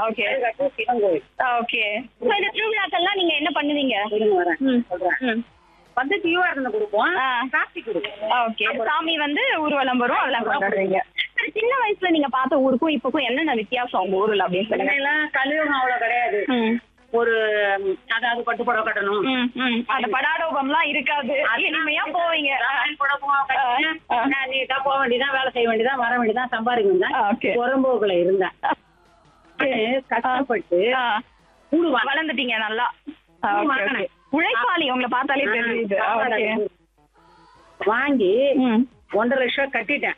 Okay அதுக்கப்புறம் சிவன் கோயில் okay so இந்த திருவிழாக்கள்லாம் நீங்க என்ன பண்ணுவீங்க இருங்க வரேன் ம். சொல்றேன் ம். வந்து தீவாரணம் கொடுப்போம் ஆ. கார்த்தி கொடுப்போம் ஓகே சாமி வந்து ஊர்வலம் வரும் அதெல்லாம் கொண்டாடுறீங்க சரி சின்ன வயசுல நீங்க பார்த்த ஊருக்கும் இப்பக்கும் என்னென்ன வித்தியாசம் உங்க ஊர்ல அப்படின்னு சொல்லுங்க முன்னையெல்லாம் கலியுகம் அவ்வளவு கிடையாது ம் ஒரு ம், அதாவது பட்டு புடவை கட்டணும் ம், ம். அந்த படாடோபம்லாம் இருக்காது இனிமையா போவீங்க ராணி புடவை கட்டினேன். ஆ. நான் நீட்டா போக வேண்டியதான் வேலை செய்ய வேண்டியதான் வர வேண்டியதான் சம்பாதிக்க வேண்டியதான் ஓகே புறம்போக்குல இருந்தேன் கஷ்டப்பட்டு ஆ. கூடு வாங்க வளர்ந்துட்டீங்க நல்லா ஆ, okay, okay. உழைப்பாளி உங்களை பார்த்தாலே தெரியுது ஓகே வாங்கி ம் ஒன்றரை லட்சம் கட்டிட்டேன்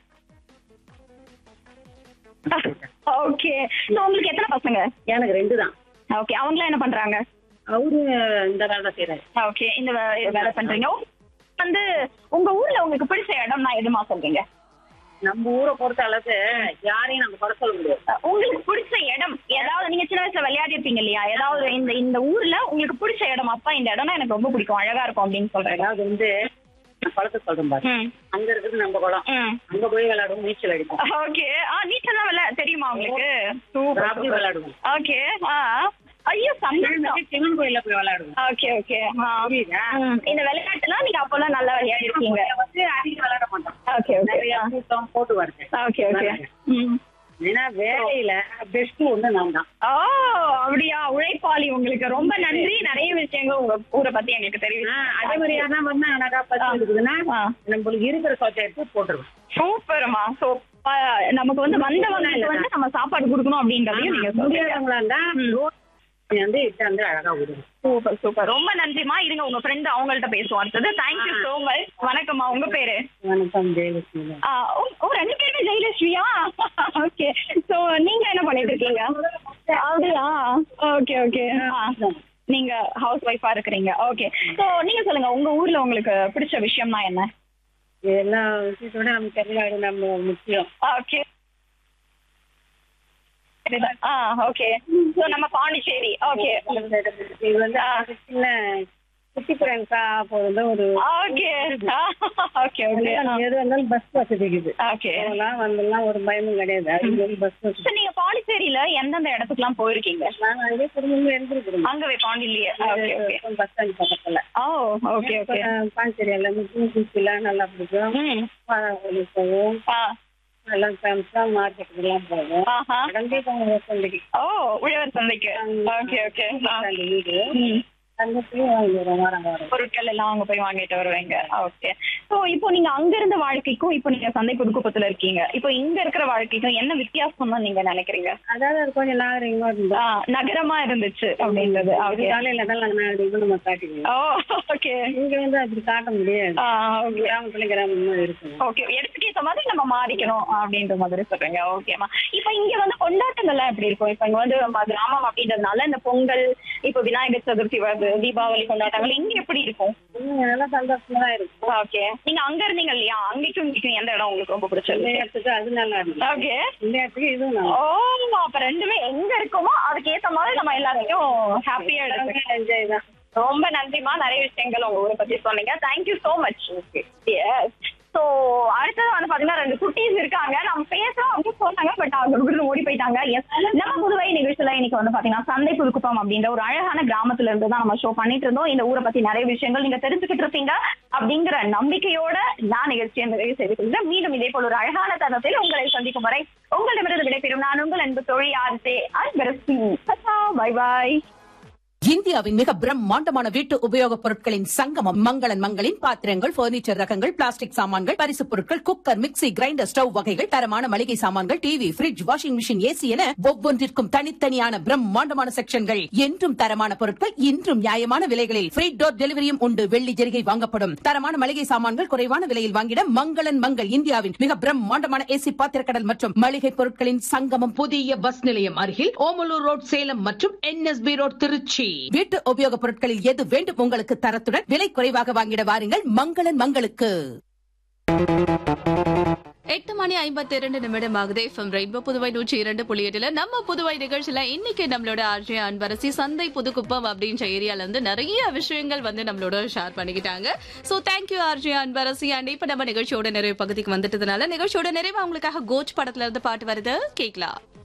ஓகே ஸோ உங்களுக்கு எத்தனை பசங்க எனக்கு ரெண்டு தான் ஓகே அவங்களாம் என்ன பண்றாங்க அவரு இந்த வேலை தான் செய்யறாரு ஓகே இந்த வே- வேலை பண்றீங்க வந்து உங்க ஊர்ல உங்களுக்கு பிடிச்ச இடம்னா எதுமா சொல்றீங்க நம்ம ஊரை பொறுத்த அளவுக்கு யாரையும் நம்ம குறை சொல்ல முடியாது அஹ் உங்களுக்கு பிடிச்ச இடம் ஏதாவது நீங்க சின்ன வயசுல விளையாடி இருப்பீங்க இல்லையா ஏதாவது இந்த இந்த ஊர்ல உங்களுக்கு பிடிச்ச இடம் அப்பா இந்த இடம்னா எனக்கு ரொம்ப பிடிக்கும் அழகா இருக்கும் அப்படின்னு சொல்றேன் அதாவது வந்து நான் குளத்தை சொல்றேன் பாரு ம் அங்க இருக்குது நம்ம குளம் ம் அங்க போய் விளையாடுவோம் நீச்சல் அடிப்போம் ஓகே ஆ நீச்சல்லாம் விளையா தெரியுமா உங்களுக்கு ராப்டி சூப்பர் விளையாடுவோம் ஓகே ஆ ஐயோ சந்தோஷம் சிவன் கோயில்ல போய் விளையாடுவோம் ஓகே ஓகே ஆ புரியுதா ம். இந்த விளையாட்டுலாம் நீங்க அப்பெல்லாம் நல்லா விளையாடி இருக்கீங்க வந்து அதிகம் விளையாட மாட்டோம் ஓகே ஓகே நிறைய கூட்டம் போட்டு வருது ஓகே ஓகே ம் ஏன்னா வேலையில பெஸ்ட் ஒண்ணு நான் தான் ஓ அப்படியா உழைப்பாளி உங்களுக்கு ரொம்ப நன்றி நிறைய விஷயங்கள் உங்க ஊரை பத்தி எங்களுக்கு தெரியும் அதே மாதிரி யாருன்னா வந்தா எனக்கா பத்தி இருக்குதுன்னா ஆ. நம்மளுக்கு இருக்கிற சொத்தை எடுத்து போட்டுருவேன் சூப்பர்மா சோ நமக்கு வந்து வந்தவங்களுக்கு வந்து நம்ம சாப்பாடு கொடுக்கணும் அப்படின்றதையும் நீங்க சொல்றீங்க முடியாதவங்களா இருந்தா ரோட் வந்து இட்டு வந்து அழகா விடுவேன் சூப்பர் சூப்பர் ரொம்ப நன்றிமா இருங்க உங்க ஃப்ரெண்ட் அவங்கள்ட்ட பேசுவோம் அடுத்தது தேங்க்யூ சோ மச் வணக்கம்மா உங்க பேரு வணக்கம் ஜெயலட்சுமி ஆ, ஓ ஓ, ரெண்டு பேருமே ஜெயலட்சுமியா ஓகே சோ நீங்க என்ன பண்ணிட்டு இருக்கீங்க அப்படியா ஓகே ஓகே நீங்க ஹவுஸ் ஒய்ஃபா இருக்கிறீங்க ஓகே சோ நீங்க சொல்லுங்க உங்க ஊர்ல உங்களுக்கு பிடிச்ச விஷயம்னா என்ன எல்லா விஷயத்தோட நம்ம தமிழ்நாடு நம்ம முக்கியம் ஓகே ஆ ஓகே சோ நம்ம பாண்டிச்சேரி ஓகே இது வந்து அது சின்ன குட்டி பிள்ளைங்கா போறது ஒரு ஓகே ஓகே ஓகே எது வந்தாலும் பஸ் வசதி இருக்குது ஓகே போகலாம் வந்துடலாம் ஒரு பயமும் கிடையாது அது மாதிரி பஸ் வசதி சோ நீங்க பாண்டிச்சேரியில எந்தெந்த இடத்துக்குலாம் போயிருக்கீங்க நாங்க அங்கே குடும்பம் இருந்துருக்குறோம் அங்கவே பாண்டிலேயே ஓகே ஓகே பஸ் ஸ்டாண்ட் பக்கத்துல ஓ ஓகே ஓகே பாண்டிச்சேரியில பீச்சிலாம் நல்லா பிடிக்கும் ம் பாலாக்கோழி போவோம் ஆ நல்லா ஃபேமஸா மார்க்கெட்டுக்கெல்லாம் போவோம் ஆஹா கடந்தே போவோம் சந்தைக்கு ஓ உழவர் சந்தைக்கு ஓகே ஓகே அந்த வீடு ம் அந்த போய் வாங்கி வரோம் வாரம் வாரம் பொருட்கள் எல்லாம் அங்க போய் வாங்கிட்டு வருவீங்க ஓகே சோ இப்போ நீங்க அங்க இருந்த வாழ்க்கைக்கும் இப்போ நீங்க சந்தை புதுக்குப்பத்துல இருக்கீங்க இப்போ இங்க இருக்கிற வாழ்க்கைக்கும் என்ன வித்தியாசம் தான் நீங்க நினைக்கிறீங்க அதாவது அது கொஞ்சம் நாகரிகமா இருந்தோம் ஆ, நகரமா இருந்துச்சு அப்படின்றது ஓகே காலையில தான் நாங்க நாகரிகம் நம்ம காட்டிக்குவோம் ஓ ஓகே இங்க வந்து அப்படி காட்ட முடியாது ஆ ஓகே கிராமத்துல கிராமமா இருக்கும் ஓகே இடத்துக்கு ஏத்த மாதிரி நம்ம மாறிக்கணும் அப்படின்ற மாதிரி சொல்றீங்க ஓகேமா இப்போ இங்க வந்து கொண்டாட்டங்கள்லாம் எப்படி இருக்கும் இப்போ இங்க வந்து நம்ம கிராமம் அப்படின்றதுனால இந்த பொங்கல் இப்போ விநாயகர் சதுர்த்தி வருது தீபாவளி கொண்டாட்டங்கள் இங்க எப்படி இருக்கும் இன்னும் நல்லா சந்தோஷமா தான் இருக்கும் ஓகே நீங்க அங்க இருந்தீங்க இல்லையா அங்கேயும் இங்கேயும் எந்த இடம் உங்களுக்கு ரொம்ப இந்த பிடிச்சது இடத்துக்கு அது நல்லா இருக்கும் ஓகே இந்த இடத்துக்கு இதுவும் நல்லா ஓ அப்ப ரெண்டுமே எங்க இருக்கோமோ அதுக்கு ஏத்த மாதிரி நம்ம எல்லாத்தையும் ஹாப்பியா எடுத்துக்கலாம் என்ஜாய் தான் ரொம்ப நன்றிமா நிறைய விஷயங்கள் உங்க ஊரை பத்தி சொன்னீங்க thank you so much okay so அடுத்தது வந்து பாத்தீங்கன்னா ரெண்டு குட்டீஸ் இருக்காங்க நம்ம பேசுறோம் அப்படின்னு சொன்னாங்க பட் அவங்க குடுக்குறது ஓடி போயிட்டாங்க எஸ் நம்ம புதுவை நிகழ்ச்சியில இன்னைக்கு வந்து பாத்தீங்கன்னா சந்தை புதுக்குப்பம் அப்படின்ற ஒரு அழகான கிராமத்துல இருந்து தான் நம்ம ஷோ பண்ணிட்டு இருந்தோம் இந்த ஊரை பத்தி நிறைய விஷயங்கள் நீங்க தெரிஞ்சுக்கிட்டு இருப்பீங்க அப்படிங்கிற நம்பிக்கையோட நான் நிகழ்ச்சியை நிறைவு செய்து கொள்கிறேன் மீண்டும் இதே போல ஒரு அழகான தருணத்தில் உங்களை சந்திக்கும் வரை உங்களிடமிருந்து விடைபெறும் நான் உங்கள் அன்பு தொழி ஆர்ஜே அன்பரசி பை பாய் இந்தியாவின் மிக பிரம்மாண்டமான வீட்டு உபயோகப் பொருட்களின் சங்கமம் மங்களன் மங்களின் பாத்திரங்கள் பர்னிச்சர் ரகங்கள் பிளாஸ்டிக் சாமான்கள் பரிசுப் பொருட்கள் குக்கர் மிக்ஸி கிரைண்டர் ஸ்டவ் வகைகள் தரமான மளிகை சாமான்கள் TV fridge washing machine AC என ஒவ்வொன்றிற்கும் தனித்தனியான பிரம்மாண்டமான செக்ஷன்கள் என்றும் தரமான பொருட்கள் இன்றும் நியாயமான விலைகளில் ஃப்ரீ டோர் டெலிவரியும் உண்டு வெள்ளி ஜெரிகை வாங்கப்படும் தரமான மளிகை சாமான்கள் குறைவான விலையில் வாங்கிட மங்களன் மங்கள் இந்தியாவின் மிக பிரம்மாண்டமான ஏசி பாத்திரக்கடல் மற்றும் மளிகை பொருட்களின் சங்கமம் புதிய பஸ் நிலையம் அருகில் ஓமலூர் ரோட் சேலம் மற்றும் என்எஸ்பி ரோட் திருச்சி வீட்டு உபயோகப் பொருட்களில் எது வேண்டும் உங்களுக்கு தரத்துடன் விலை குறைவாக வாங்கிட வாருங்கள் மங்களன் மங்களுக்கு எட்டு மணி ஐம்பத்தி இரண்டு நிமிடம் ஆகுது எஃப்எம் ரெயின்போ புதுவை நூற்றி இரண்டு புள்ளி எட்டுல நம்ம புதுவை நிகழ்ச்சியில இன்னைக்கு நம்மளோட ஆர்ஜே அன்பரசி சந்தை புதுக்குப்பம் அப்படின்ற ஏரியால இருந்து நிறைய விஷயங்கள் வந்து நம்மளோட ஷேர் பண்ணிக்கிட்டாங்க so thank you RJ Anbarasi and இப்ப நம்ம நிகழ்ச்சியோட நிறைவு பகுதிக்கு வந்துட்டதுனால நிகழ்ச்சியோட நிறைவு அவங்களுக்காக கோச் படத்துல இருந்து பாட்டு வருது கேட்கலாம்